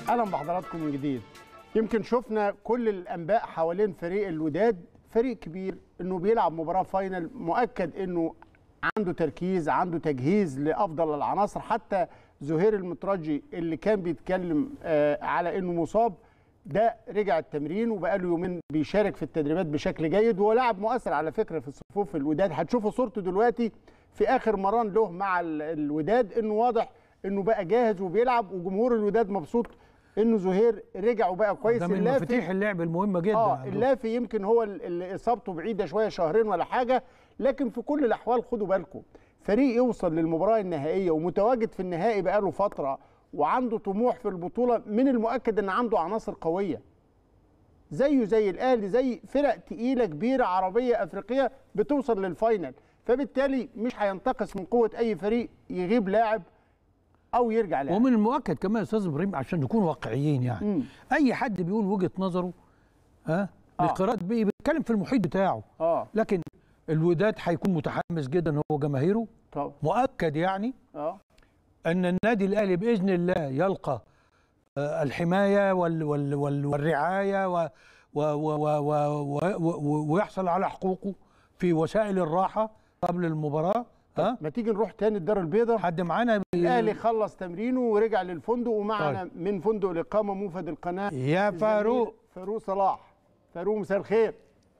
اهلا بحضراتكم من جديد يمكن شفنا كل الانباء حوالين فريق الوداد فريق كبير انه بيلعب مباراه فاينل مؤكد انه عنده تركيز عنده تجهيز لافضل العناصر حتى زهير المترجي اللي كان بيتكلم آه، على انه مصاب ده رجع التمرين وبقى له يومين بيشارك في التدريبات بشكل جيد وهو لاعب مؤثر على فكره في صفوف الوداد هتشوفوا صورته دلوقتي في اخر مران له مع ال- الوداد انه واضح انه بقى جاهز وبيلعب وجمهور الوداد مبسوط انه زهير رجع وبقى كويس ده من اللافي- مفاتيح اللعب المهمه جدا اه عندهم. اللافي يمكن هو ال- اللي اصابته بعيده شويه شهرين ولا حاجه لكن في كل الاحوال خدوا بالكم فريق يوصل للمباراه النهائيه ومتواجد في النهائي بقاله فتره وعنده طموح في البطوله من المؤكد ان عنده عناصر قويه زيه زي الاهلي زي فرق تقيله كبيره عربيه افريقيه بتوصل للفاينل فبالتالي مش هينتقص من قوه اي فريق يغيب لاعب او يرجع لاعب ومن المؤكد كمان يا استاذ ابراهيم عشان نكون واقعيين يعني مم. اي حد بيقول وجهه نظره ها آه. لقراءه بيه بيتكلم في المحيط بتاعه اه لكن الوداد هيكون متحمس جدا هو جماهيره طب مؤكد يعني اه ان النادي الاهلي باذن الله يلقى آه، الحمايه وال وال وال والرعايه و و و و و و و ويحصل على حقوقه في وسائل الراحه قبل المباراه ها ما تيجي نروح تاني الدار البيضاء حد معانا بي- الاهلي خلص تمرينه ورجع للفندق ومعنا طيب. من فندق الاقامه موفد القناه يا الزميل فاروق فاروق صلاح فاروق مساء الخير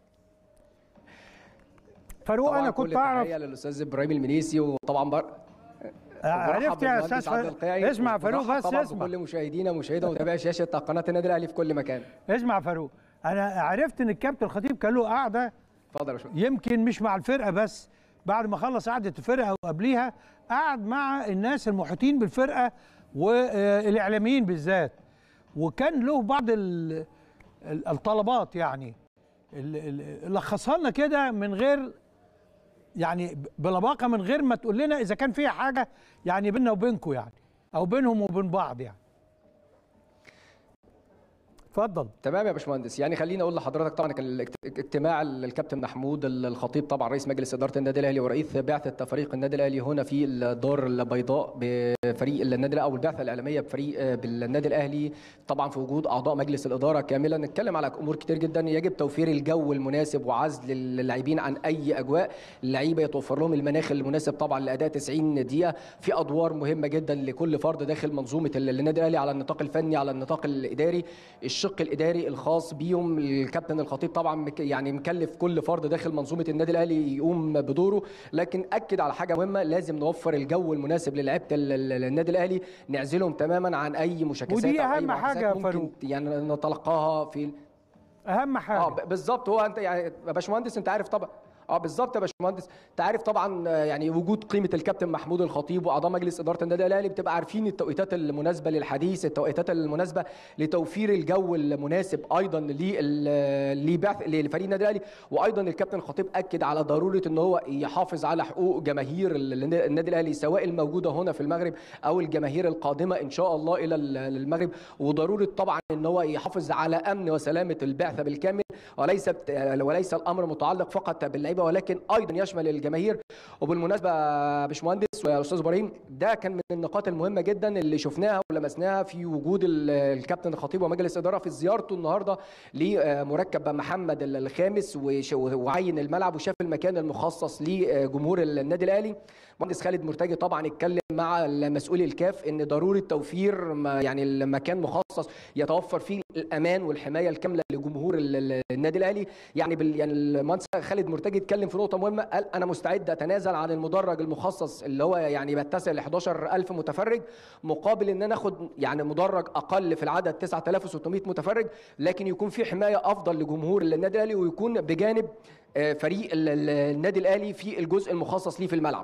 فاروق طبعا انا كل كنت اعرف التحية للاستاذ ابراهيم المنيسي وطبعا بر... عرفت يا بالمهندس استاذ عادل فاروق القيعي اسمع فاروق وبرحب بس طبعا اسمع بكل مشاهدينا ومشاهدة ومتابعي شاشه قناه النادي الاهلي في كل مكان اسمع فاروق انا عرفت ان الكابتن الخطيب كان له قعده اتفضل يا شكرا يمكن مش مع الفرقه بس بعد ما خلص قعده الفرقه وقبليها قعد مع الناس المحيطين بالفرقه والاعلاميين بالذات وكان له بعض ال- ال- الطلبات يعني ال- ال- لخصها لنا كده من غير يعني بلباقه من غير ما تقول لنا اذا كان فيها حاجه يعني بيننا وبينكم يعني او بينهم وبين بعض يعني اتفضل تمام يا باشمهندس يعني خليني اقول لحضرتك طبعا كان الاجت- اجتماع الكابتن محمود الخطيب طبعا رئيس مجلس اداره النادي الاهلي ورئيس بعثه فريق النادي الاهلي هنا في الدار البيضاء بفريق النادي الأهلي او البعثه الاعلاميه بفريق بالنادي الاهلي طبعا في وجود اعضاء مجلس الاداره كاملا نتكلم على امور كتير جدا يجب توفير الجو المناسب وعزل اللاعبين عن اي اجواء اللعيبه يتوفر لهم المناخ المناسب طبعا لاداء 90 دقيقه في ادوار مهمه جدا لكل فرد داخل منظومه النادي الاهلي على النطاق الفني على النطاق الاداري الشق الاداري الخاص بيهم الكابتن الخطيب طبعا مك- يعني مكلف كل فرد داخل منظومه النادي الاهلي يقوم بدوره لكن اكد على حاجه مهمه لازم نوفر الجو المناسب للاعيبه ال- ال- النادي الاهلي نعزلهم تماما عن اي مشاكسات ودي أو أي أهم معاكسات حاجة يا ممكن فاروق. يعني نتلقاها في اهم حاجه اه ب- بالظبط هو انت يعني يا باشمهندس انت عارف طبعا اه بالظبط يا باشمهندس انت عارف طبعا آه، يعني وجود قيمه الكابتن محمود الخطيب واعضاء مجلس اداره النادي الاهلي بتبقى عارفين التوقيتات المناسبه للحديث التوقيتات المناسبه لتوفير الجو المناسب ايضا لل- لبعث لفريق النادي الاهلي وايضا الكابتن الخطيب اكد على ضروره ان هو يحافظ على حقوق جماهير ال- النادي الاهلي سواء الموجوده هنا في المغرب او الجماهير القادمه ان شاء الله الى ال- المغرب وضروره طبعا ان هو يحافظ على امن وسلامه البعثه بالكامل وليس وليس الامر متعلق فقط باللعيبه ولكن ايضا يشمل الجماهير وبالمناسبه يا باشمهندس ويا استاذ ابراهيم ده كان من النقاط المهمه جدا اللي شفناها ولمسناها في وجود ال- الكابتن الخطيب ومجلس اداره في زيارته النهارده لمركب محمد الخامس وش- وعين الملعب وشاف المكان المخصص لجمهور النادي الاهلي مهندس خالد مرتجي طبعا اتكلم مع مسؤولي الكاف ان ضروره توفير ما- يعني المكان مخصص يتوفر فيه الامان والحمايه الكامله لجمهور ال- ال- النادي الاهلي يعني بال يعني المهندس خالد مرتجي اتكلم في نقطه مهمه قال انا مستعد اتنازل عن المدرج المخصص اللي هو يعني بيتسع ل 11000 متفرج مقابل ان انا اخد يعني مدرج اقل في العدد 9600 متفرج لكن يكون في حمايه افضل لجمهور النادي الاهلي ويكون بجانب آه، فريق ال- ال- النادي الاهلي في الجزء المخصص ليه في الملعب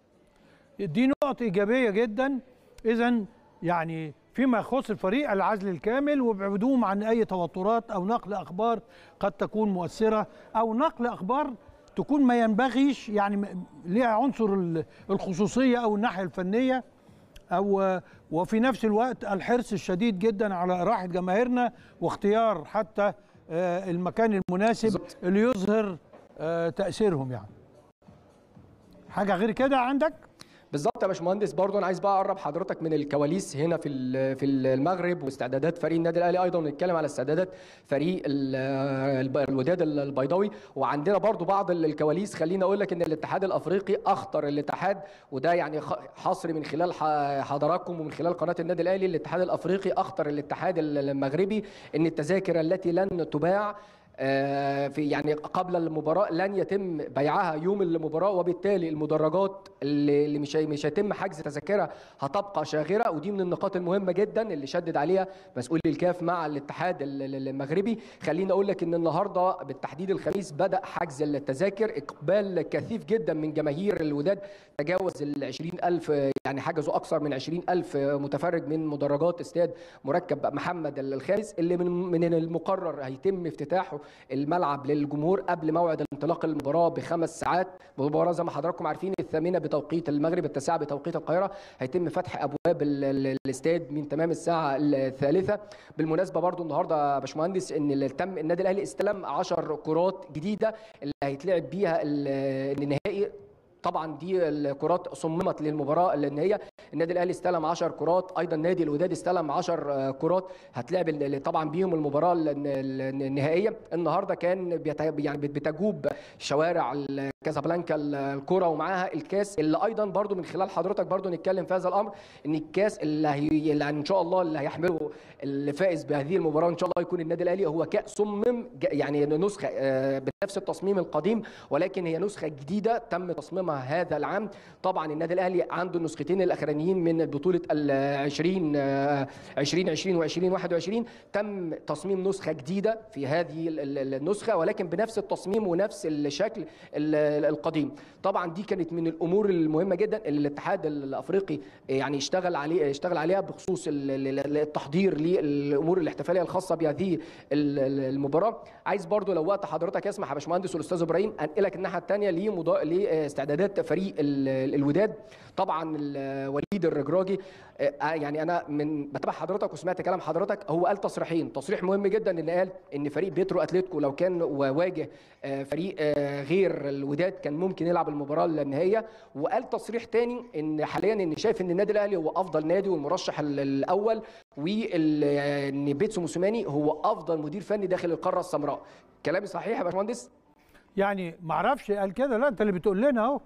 دي نقط ايجابيه جدا اذا يعني فيما يخص الفريق العزل الكامل وابعدوهم عن اي توترات او نقل اخبار قد تكون مؤثره او نقل اخبار تكون ما ينبغيش يعني م- ليها عنصر ال- الخصوصيه او الناحيه الفنيه او وفي نفس الوقت الحرص الشديد جدا على راحه جماهيرنا واختيار حتى آه، المكان المناسب بالظبط. اللي يظهر آه، تاثيرهم يعني حاجه غير كده عندك بالظبط يا باشمهندس برضه انا عايز بقى اقرب حضرتك من الكواليس هنا في ال- في المغرب واستعدادات فريق النادي الاهلي ايضا ونتكلم على استعدادات فريق ال- الب- الوداد البيضاوي وعندنا برضه بعض ال- الكواليس خليني اقول لك ان الاتحاد الافريقي اخطر الاتحاد وده يعني خ- حصري من خلال ح- حضراتكم ومن خلال قناه النادي الاهلي الاتحاد الافريقي اخطر الاتحاد المغربي ان التذاكر التي لن تباع آه، في يعني قبل المباراه لن يتم بيعها يوم المباراه وبالتالي المدرجات اللي اللي مش هي- مش هيتم حجز تذاكرها هتبقى شاغره ودي من النقاط المهمه جدا اللي شدد عليها مسؤول الكاف مع الاتحاد ال- ال- المغربي خليني اقول لك ان النهارده بالتحديد الخميس بدا حجز التذاكر اقبال كثيف جدا من جماهير الوداد تجاوز ال 20000 يعني حجزوا اكثر من 20000 متفرج من مدرجات استاد مركب محمد الخامس اللي من من المقرر هيتم افتتاحه الملعب للجمهور قبل موعد انطلاق المباراه بخمس ساعات المباراه زي ما حضراتكم عارفين الثامنه بتوقيت المغرب التاسعه بتوقيت القاهره هيتم فتح ابواب ال- ال- الاستاد من تمام الساعه الثالثه بالمناسبه برضو النهارده يا باشمهندس ان اللي تم النادي الاهلي استلم 10 كرات جديده اللي هيتلعب بيها ال- النهائي طبعا دي الكرات صممت للمباراه النهائيه النادي الاهلي استلم 10 كرات ايضا نادي الوداد استلم 10 كرات هتلعب ال- طبعا بيهم المباراه ال- ال- النهائيه النهارده كان بيت- يعني بتجوب شوارع ال- كازابلانكا ال- الكره ومعاها الكاس اللي ايضا برضو من خلال حضرتك برضو نتكلم في هذا الامر ان الكاس اللي, هي اللي ان شاء الله اللي هيحمله الفائز بهذه المباراه ان شاء الله يكون النادي الاهلي هو كاس صمم ج- يعني نسخه آه، بنفس التصميم القديم ولكن هي نسخه جديده تم تصميمها هذا العام طبعا النادي الاهلي عنده النسختين الاخرانيين من بطوله ال 20 آه، 2020 و 2021 تم تصميم نسخه جديده في هذه ال- ال- النسخه ولكن بنفس التصميم ونفس الشكل ال- القديم طبعا دي كانت من الامور المهمه جدا اللي الاتحاد الافريقي يعني اشتغل عليه اشتغل عليها بخصوص ال- ال- التحضير للامور الاحتفاليه الخاصه بهذه ال- ال- المباراه عايز برضو لو وقت حضرتك يسمح يا باشمهندس والاستاذ ابراهيم انقلك الناحيه الثانيه لمضا- لاستعدادات فريق ال- الوداد طبعا ال- وليد الرجراجي آه، يعني انا من بتابع حضرتك وسمعت كلام حضرتك هو قال تصريحين تصريح مهم جدا ان قال ان فريق بيترو اتلتيكو لو كان واجه آه، فريق آه، غير الوداد كان ممكن يلعب المباراه النهائيه وقال تصريح تاني ان حاليا ان شايف ان النادي الاهلي هو افضل نادي والمرشح ال- الاول وان بيتسو موسيماني هو افضل مدير فني داخل القاره السمراء كلامي صحيح يا باشمهندس يعني ما اعرفش قال كده لا انت اللي بتقول لنا اهو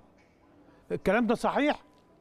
الكلام ده صحيح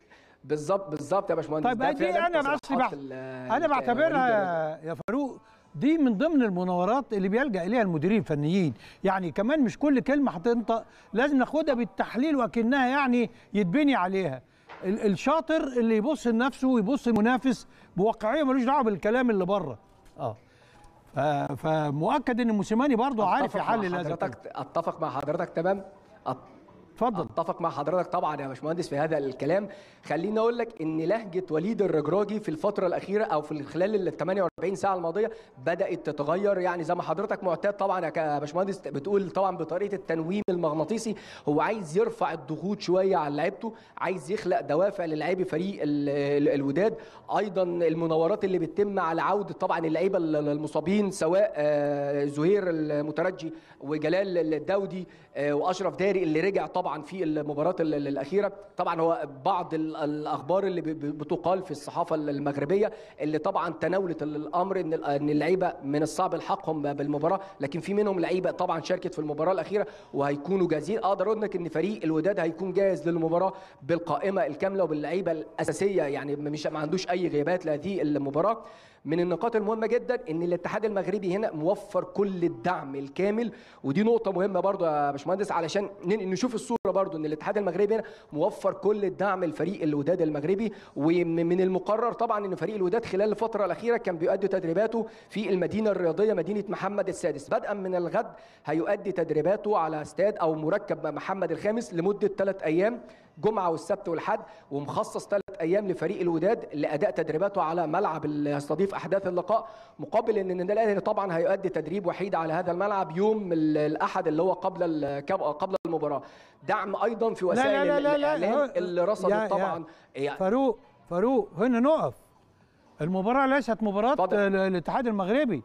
بالظبط بالظبط يا باشمهندس طيب ده دي فعلاً انا بس تصريحات بح... ال- انا وليد بعتبرها يا فاروق دي من ضمن المناورات اللي بيلجا اليها المديرين الفنيين يعني كمان مش كل كلمه هتنطق لازم ناخدها بالتحليل وكانها يعني يتبني عليها ال- الشاطر اللي يبص لنفسه ويبص للمنافس بواقعيه ملوش دعوه بالكلام اللي بره اه ف- فمؤكد ان موسيماني برضه عارف أتفق مع يحلل هذا الكلام. حضرتك اتفق مع حضرتك تمام أت- اتفضل اتفق مع حضرتك طبعا يا باشمهندس في هذا الكلام خليني اقول لك ان لهجه وليد الرجراجي في الفتره الاخيره او في خلال ال 48 ساعه الماضيه بدات تتغير يعني زي ما حضرتك معتاد طبعا يا باشمهندس بتقول طبعا بطريقه التنويم المغناطيسي هو عايز يرفع الضغوط شويه على لعيبته عايز يخلق دوافع للاعبي فريق ال- ال- الوداد ايضا المناورات اللي بتتم على عوده طبعا اللعيبه ال- المصابين سواء آه، زهير المترجي وجلال الداودي آه، واشرف داري اللي رجع طبعا في المباراه ال- ال- الاخيره طبعا هو بعض ال- الاخبار اللي ب- ب- بتقال في الصحافه المغربيه اللي طبعا تناولت الامر ان ال- ان اللعيبه من الصعب الحاقهم بالمباراه لكن في منهم لعيبه طبعا شاركت في المباراه الاخيره وهيكونوا جاهزين اقدر اقول لك ان فريق الوداد هيكون جاهز للمباراه بالقائمه الكامله وباللعيبه الاساسيه يعني مش ما عندوش اي غيابات لهذه المباراه من النقاط المهمه جدا ان الاتحاد المغربي هنا موفر كل الدعم الكامل ودي نقطه مهمه برضو يا باشمهندس علشان ن- نشوف الصوره برضو ان الاتحاد المغربي هنا موفر كل الدعم لفريق الوداد المغربي ومن المقرر طبعا ان فريق الوداد خلال الفتره الاخيره كان بيؤدي تدريباته في المدينه الرياضيه مدينه محمد السادس بدءا من الغد هيؤدي تدريباته على استاد او مركب محمد الخامس لمده ثلاث ايام جمعه والسبت والحد ومخصص ثلاث ايام لفريق الوداد لاداء تدريباته على ملعب اللي يستضيف احداث اللقاء مقابل ان النادي الاهلي طبعا هيؤدي تدريب وحيد على هذا الملعب يوم ال- الاحد اللي هو قبل ال- قبل المباراه دعم ايضا في وسائل لا لا لا لا الاعلام اللي يا- رصدت يا- طبعا يعني فاروق فاروق هنا نقف المباراة ليست مباراة اتفضل. ال- الاتحاد المغربي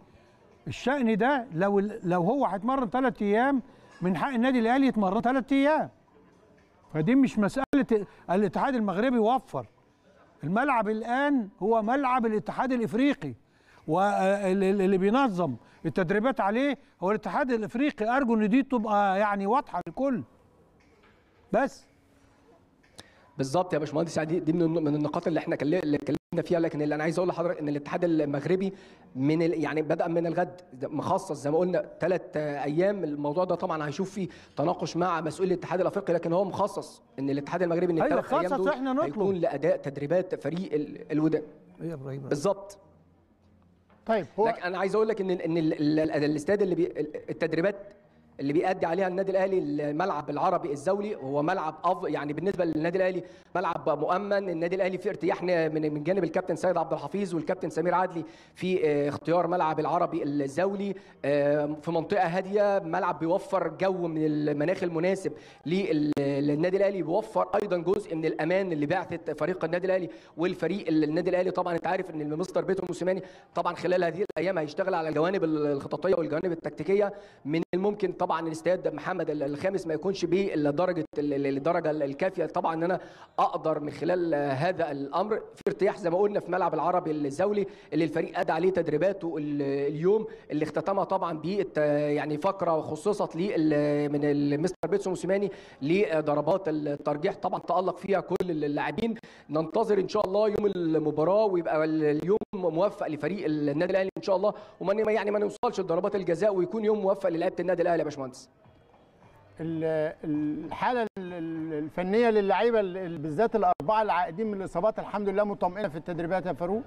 الشأن ده لو لو هو هيتمرن ثلاث أيام من حق النادي الأهلي يتمرن ثلاث أيام فدي مش مسألة الات- الاتحاد المغربي وفر الملعب الان هو ملعب الاتحاد الافريقي واللي بينظم التدريبات عليه هو الاتحاد الافريقي ارجو ان دي تبقى يعني واضحه للكل بس بالظبط يا باشمهندس يعني دي من من النقاط اللي احنا كل- اللي اتكلمنا فيها لكن اللي انا عايز اقول لحضرتك ان الاتحاد المغربي من ال... يعني بدا من الغد مخصص زي ما قلنا ثلاث ايام الموضوع ده طبعا هيشوف فيه تناقش مع مسؤول الاتحاد الافريقي لكن هو مخصص ان الاتحاد المغربي ان أيوة، الثلاث ايام خصص، دول إحنا نطلب. هيكون لاداء تدريبات فريق ال- الوداد ايه يا ابراهيم بالظبط طيب هو لكن انا عايز اقول لك ان ان ال- ال- ال- الاستاد اللي بي التدريبات اللي بيأدي عليها النادي الاهلي الملعب العربي الزولي هو ملعب أفضل يعني بالنسبه للنادي الاهلي ملعب مؤمن النادي الاهلي في ارتياح من من جانب الكابتن سيد عبد الحفيظ والكابتن سمير عدلي في آه، اختيار ملعب العربي الزولي آه، في منطقه هاديه ملعب بيوفر جو من المناخ المناسب لل- للنادي الاهلي بيوفر ايضا جزء من الامان اللي بعثت فريق النادي الاهلي والفريق النادي الاهلي طبعا انت عارف ان المستر بيتو موسيماني طبعا خلال هذه الايام هيشتغل على الجوانب الخططيه والجوانب التكتيكيه من الممكن طبعا الاستاد محمد الخامس ما يكونش بالدرجه الدرجه الكافيه طبعا ان انا اقدر من خلال هذا الامر في ارتياح زي ما قلنا في ملعب العربي الزولي اللي الفريق ادى عليه تدريباته ال- اليوم اللي اختتمها طبعا ب يعني فقره خصصت لي من المستر بيتسو موسيماني لضربات الترجيح طبعا تالق فيها كل اللاعبين ننتظر ان شاء الله يوم المباراه ويبقى اليوم موفق لفريق النادي الاهلي ان شاء الله وما يعني ما نوصلش لضربات الجزاء ويكون يوم موفق للعيبه النادي الاهلي يا باشمهندس ال- الحاله ال- ال- الفنيه للعيبه ال- بالذات الاربعه العائدين من الاصابات الحمد لله مطمئنه في التدريبات يا فاروق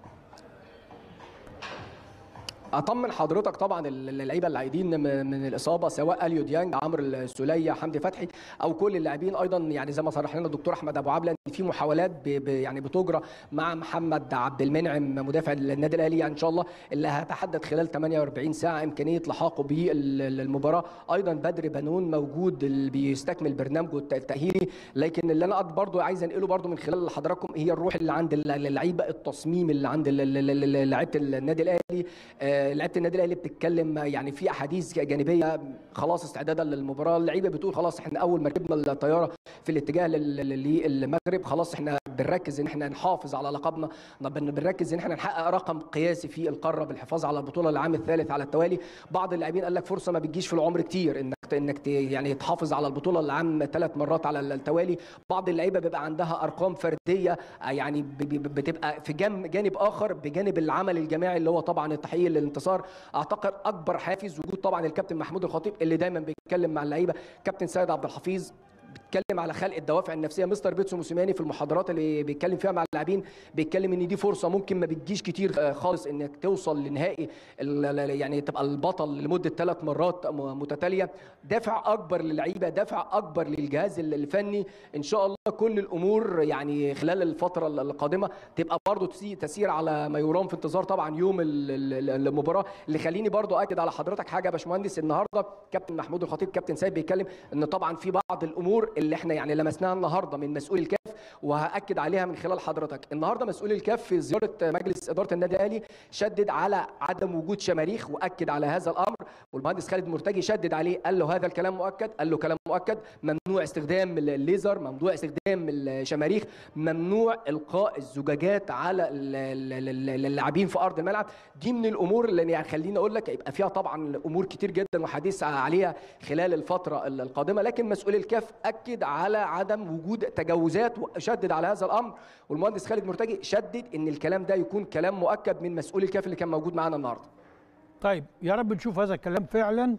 اطمن حضرتك طبعا اللعيبه العايدين م- من الاصابه سواء اليو ديانج عمرو السوليه حمدي فتحي او كل اللاعبين ايضا يعني زي ما صرح لنا الدكتور احمد ابو عبله ان في محاولات ب ب يعني بتجرى مع محمد عبد المنعم مدافع النادي الاهلي يعني ان شاء الله اللي هتحدد خلال 48 ساعه امكانيه لحاقه بالمباراه ايضا بدر بنون موجود اللي بيستكمل برنامجه الت- التاهيلي لكن اللي انا برضو عايز انقله برضو من خلال حضراتكم هي الروح اللي عند اللعيبه التصميم اللي عند ال- ال- ال- لعيبه النادي الاهلي آه، لعيبه النادي الاهلي بتتكلم يعني في احاديث جانبيه خلاص استعدادا للمباراه اللعيبه بتقول خلاص احنا اول ما ركبنا الطياره في الاتجاه لل- لل- للمغرب خلاص احنا بنركز ان احنا نحافظ على لقبنا بن- بنركز ان احنا نحقق رقم قياسي في القاره بالحفاظ على البطوله العام الثالث على التوالي بعض اللاعبين قال لك فرصه ما بتجيش في العمر كتير انك انك ت- يعني تحافظ على البطوله العام ثلاث مرات على التوالي بعض اللعيبه بيبقى عندها ارقام فرديه آه، يعني ب- ب- بتبقى في جم- جانب اخر بجانب العمل الجماعي اللي هو طبعا التحقيق للانتصار اعتقد اكبر حافز وجود طبعا الكابتن محمود الخطيب اللي دايما بيتكلم مع اللعيبه كابتن سيد عبد الحفيظ بيتكلم على خلق الدوافع النفسيه مستر بيتسو موسيماني في المحاضرات اللي بيتكلم فيها مع اللاعبين بيتكلم ان دي فرصه ممكن ما بتجيش كتير آه، خالص انك توصل لنهائي ال- ال- يعني تبقى البطل لمده ثلاث مرات م- متتاليه دافع اكبر للعيبه دافع اكبر للجهاز ال- الفني ان شاء الله كل الامور يعني خلال الفتره ال- القادمه تبقى برضو تسي- تسير على ما يرام في انتظار طبعا يوم ال- ال- المباراه اللي خليني برضو اكد على حضرتك حاجه يا باشمهندس النهارده كابتن محمود الخطيب كابتن سيد بيتكلم ان طبعا في بعض الامور اللي احنا يعني لمسناها النهارده من مسؤول الكاف وهاكد عليها من خلال حضرتك النهارده مسؤول الكاف في زياره مجلس اداره النادي الاهلي شدد على عدم وجود شماريخ واكد على هذا الامر والمهندس خالد مرتجي شدد عليه قال له هذا الكلام مؤكد قال له كلام مؤكد ممنوع استخدام الليزر ممنوع استخدام الشماريخ ممنوع القاء الزجاجات على ال- ال- ال- اللاعبين في ارض الملعب دي من الامور اللي يعني خليني اقول لك يبقى فيها طبعا امور كتير جدا وحديث عليها خلال الفتره القادمه لكن مسؤول الكاف اكد على عدم وجود تجاوزات وشدد على هذا الامر والمهندس خالد مرتجي شدد ان الكلام ده يكون كلام مؤكد من مسؤول الكاف اللي كان موجود معانا النهارده طيب يا رب نشوف هذا الكلام فعلا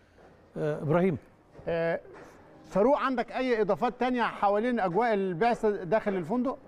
آه ابراهيم آه، فاروق عندك اي اضافات تانية حوالين اجواء البعثه داخل الفندق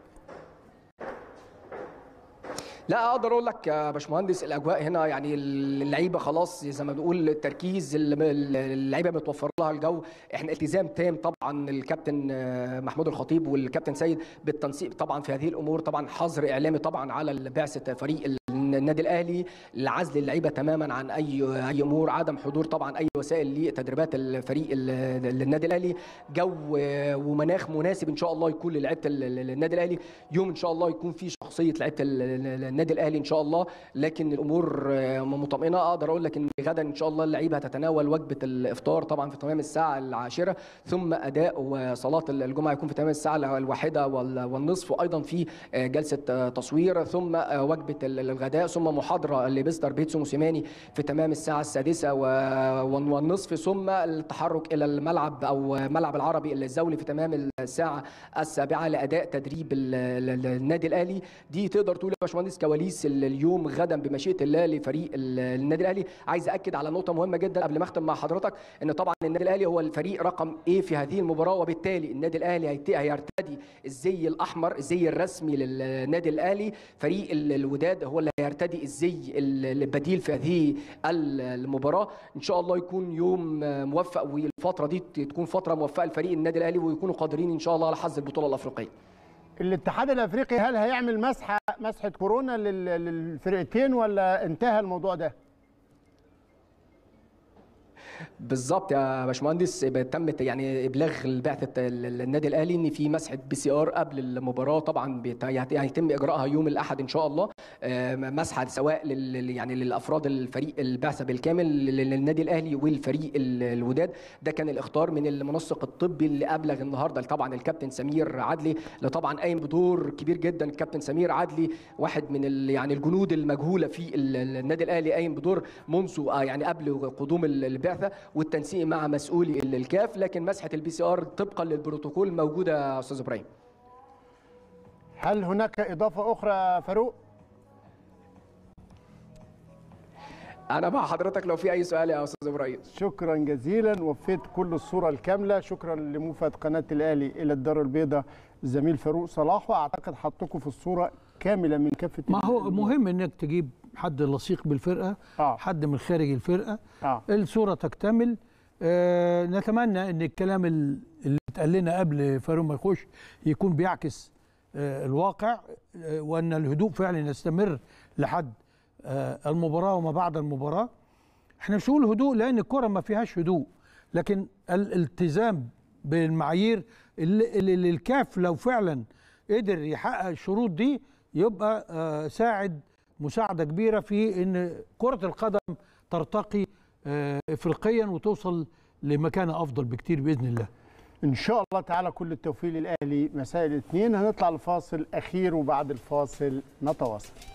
لا اقدر اقول لك يا باشمهندس الاجواء هنا يعني اللعيبه خلاص زي ما بنقول التركيز اللعيبه متوفر لها الجو احنا التزام تام طبعا الكابتن آه، محمود الخطيب والكابتن سيد بالتنسيق طبعا في هذه الامور طبعا حظر اعلامي طبعا على بعثه فريق النادي الاهلي لعزل اللعيبه تماما عن اي اي امور عدم حضور طبعا اي وسائل لتدريبات الفريق ال- النادي الاهلي جو ومناخ مناسب ان شاء الله يكون للعيبه ال- النادي الاهلي يوم ان شاء الله يكون فيه شخصيه لعيبه ال- ال- النادي الاهلي ان شاء الله لكن الامور مطمئنه اقدر اقول لك ان غدا ان شاء الله اللعيبه هتتناول وجبه الافطار طبعا في تمام الساعه العاشره ثم اداء وصلاه الجمعه يكون في تمام الساعه الواحده وال- والنصف وايضا في جلسه تصوير ثم وجبه الغداء ثم محاضره لمستر بيتسو موسيماني في تمام الساعه السادسه و- والنصف ثم التحرك الى الملعب او ملعب العربي الزولي في تمام الساعه السابعه لاداء تدريب ال- ال- النادي الاهلي دي تقدر تقول يا باشمهندس كواليس ال- اليوم غدا بمشيئه الله لفريق ال- النادي الاهلي عايز اكد على نقطه مهمه جدا قبل ما اختم مع حضرتك ان طبعا النادي الاهلي هو الفريق رقم ايه في هذه المباراه وبالتالي النادي الاهلي هيت- هيرتدي الزي الاحمر الزي الرسمي للنادي الاهلي فريق ال- الوداد هو اللي هيرتدي الزي ال- البديل في هذه ال- المباراه ان شاء الله يكون يوم موفق والفتره دي تكون فتره موفقه لفريق النادي الاهلي ويكونوا قادرين ان شاء الله على حظ البطوله الافريقيه الاتحاد الافريقي هل هيعمل مسحه مسحه كورونا لل- للفرقتين ولا انتهى الموضوع ده؟ بالظبط يا باشمهندس تم يعني ابلاغ بعثه ال- النادي الاهلي ان في مسحه بي سي ار قبل المباراه طبعا بيت- هيتم اجراءها يوم الاحد ان شاء الله آه، مسحه سواء لل يعني للافراد الفريق البعثه بالكامل لل- للنادي الاهلي والفريق ال- الوداد ده كان الاختار من المنسق الطبي اللي ابلغ النهارده طبعا الكابتن سمير عدلي اللي طبعا قايم بدور كبير جدا الكابتن سمير عدلي واحد من ال- يعني الجنود المجهوله في ال- النادي الاهلي قايم بدور منذ آه، يعني قبل قدوم ال- البعثه والتنسيق مع مسؤولي ال- الكاف لكن مسحه البي سي ار طبقا للبروتوكول موجوده يا استاذ ابراهيم هل هناك اضافه اخرى يا فاروق؟ انا مع حضرتك لو في اي سؤال يا استاذ ابراهيم شكرا جزيلا وفيت كل الصوره الكامله شكرا لموفد قناه الاهلي الى الدار البيضاء الزميل فاروق صلاح واعتقد حطكم في الصوره كامله من كافه ما هو ال- مهم انك تجيب حد لصيق بالفرقه آه. حد من خارج الفرقه اه الصوره تكتمل آه نتمنى ان الكلام ال- اللي اتقال لنا قبل فاروق ما يخش يكون بيعكس آه الواقع آه وان الهدوء فعلا يستمر لحد آه المباراه وما بعد المباراه احنا مش نقول هدوء لان الكره ما فيهاش هدوء لكن الالتزام بالمعايير اللي, اللي اللي الكاف لو فعلا قدر يحقق الشروط دي يبقى آه ساعد مساعده كبيره في ان كره القدم ترتقي آه افريقيا وتوصل لمكانه افضل بكتير باذن الله ان شاء الله تعالى كل التوفيق للاهلي مساء الاثنين هنطلع لفاصل اخير وبعد الفاصل نتواصل